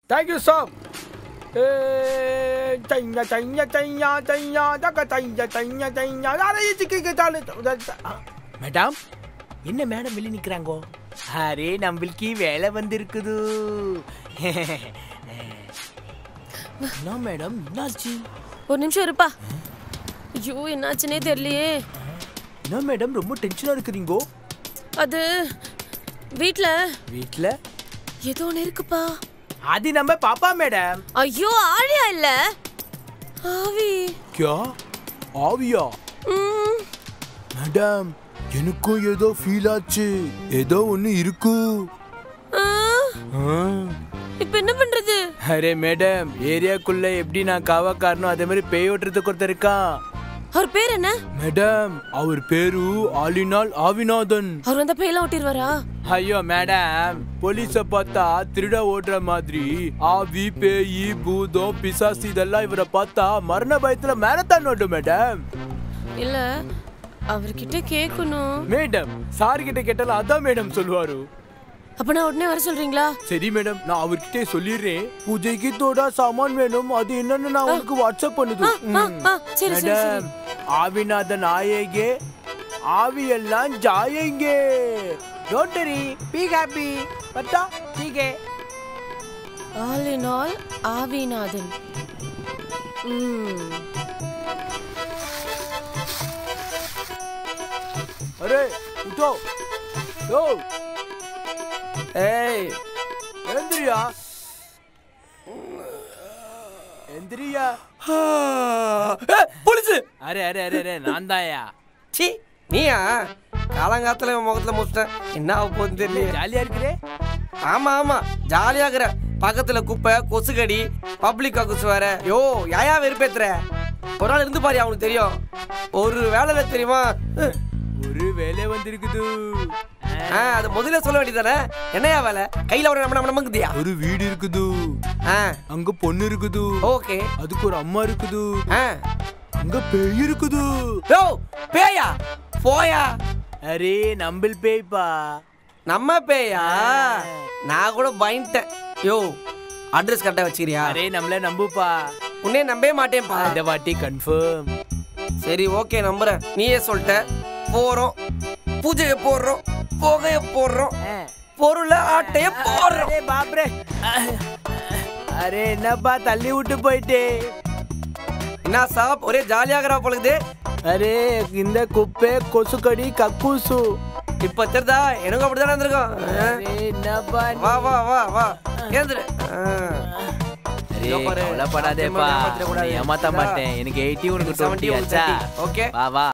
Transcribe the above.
Thank you sir தையா தையா தையா தையா தக்க தையா தையா தையா அரை சிக்கி தாலு மேடம் என்ன மேடம் வெளியே நிக்கிறாங்கோ அரே நம்மளுக்கு வேலை வந்திருக்குது என்ன மேடம் என்னாச்சு ஒரு நிமிஷம் இருப்பா ஐயோ என்னாச்சுன்னே தெரியலையே என்ன மேடம் ரொம்ப டென்ஷனா இருக்கிறீங்கோ அது வீட்ல வீட்ல ஏதோ ஒன்று இருக்குப்பா அது நம்ம பாப்பா மேடம் ஐயோ ஆழியா இல்ல ஆவி கியா ஆவியா ம், மேடம் எனக்கும் ஏதோ ஃபீல் ஆச்சு ஏதோ ஒண்ணு இருக்கு ஆ, இப்ப என்ன பண்றது அரே மேடம் ஏரியாக்குள்ள எப்படி நான் காவாக்காரனோ அதே மாதிரி பேய் ஓட்டுறதுக்கு ஒருத்தர் இருக்கான் அவர் பேர் என்ன மேடம் அவர் பேரு ஆலினால் ஆவிநாதன் அவர் வந்த பேயெல்லாம் ஓட்டிடுவாரா ஐயோ மேடம் போலீஸ பார்த்தா திருட ஓடுற மாதிரி ஆவி பேயி பூதம் பிசாசு இதெல்லாம் இவரை பார்த்தா மரண பயத்துல மேரத்தான் ஓடும் மேடம் இல்ல அவர்கிட்ட கேட்கணும் மேடம் சார் கிட்ட கேட்டாலும் அதான் மேடம் சொல்லுவாரு அப்ப நான் உடனே வர சொல்றீங்களா சரி மேடம் நான் அவர்கிட்ட சொல்லிடுறேன் பூஜைக்கு தோடா சாமான் வேணும் அது என்னன்னு நான் உங்களுக்கு வாட்ஸ்அப் பண்ணுது ஆ, ஆ, சரி, சரி, மேடம் ஆவிநாதன் ஆயேங்கே ஆவி எல்லாம் ஜாயேங்கே டோன்ட் வரி பி ஹாப்பி பட்டா டீகே ஆல் இன் ஆல் ஆவிநாதன் ம் அரே உட்டோ யோ ஏய் எந்திரியா எந்திரியா போலீஸ் அரே அரே அரே அரே நான் தாயா சி நீயா காலங்காத்துல இவன் முகத்துல முடிச்சிட்டேன் என்ன ஆக போகுதுன்னு தெரியல ஜாலியா இருக்கிறே ஆமா ஆமா ஜாலியா இருக்கிற பக்கத்துல குப்பை கொசுக்கடி பப்ளிக் கொசு வேற யோ யாயா வெறுப்பேத்துற ஒரு நாள் இருந்து பாரு அவனுக்கு தெரியும் ஒரு வேலை தெரியுமா ஒரு வேலை வந்திருக்குது ஆ, அது முதல்ல சொல்ல வேண்டியதானே என்னையா வேலை கையில ஒரு நம்ம நமக்குதியா ஒரு வீடு இருக்குது ஆ அங்க பொண்ணு இருக்குது ஓகே அதுக்கு ஒரு அம்மா இருக்குது ஆ அங்க பேய் இருக்குது யோ பேயா போயா அரே நம்பில் பேய்ப்பா நம்ம பேயா நான் கூட பயந்துட்டேன் யோ அட்ரஸ் கரெக்டா வச்சுக்கிறியா அரே நம்மள நம்புப்பா உன்னே நம்பவே மாட்டேன்ப்பா இந்த வாட்டி கன்ஃபார்ம் சரி ஓகே நம்புறேன் நீயே சொல்லிட்ட போறோம் பூஜையை போடுறோம் புகைய போடுறோம் பொருளை ஆட்டைய போடுறோம் அரே பாப்ரே அரே என்னப்பா தள்ளி விட்டு போயிட்டே என்ன சாப் ஒரே ஜாலியாகிறா பொழுது அரே இந்த குப்பை கொசுக்கடி கக்கூசு இப்ப தெரிதா எனக்கு அப்படிதானே இருந்திருக்கும் ஆ? அரே என்னப்பா நீ? வா வா வா வா ஏந்திரு ஆ. அரே இதோ பாரு. கவலைப்படாதேப்பா சத்தியமா ஏமாத்திடக்கூடாது. உன்னை ஏமாத்த மாட்டேன் எனக்கு எயிட்டி உனக்கு 70 டுவெண்ட்டி உனக்கு ஆச்சா 30. ஓகே வா வா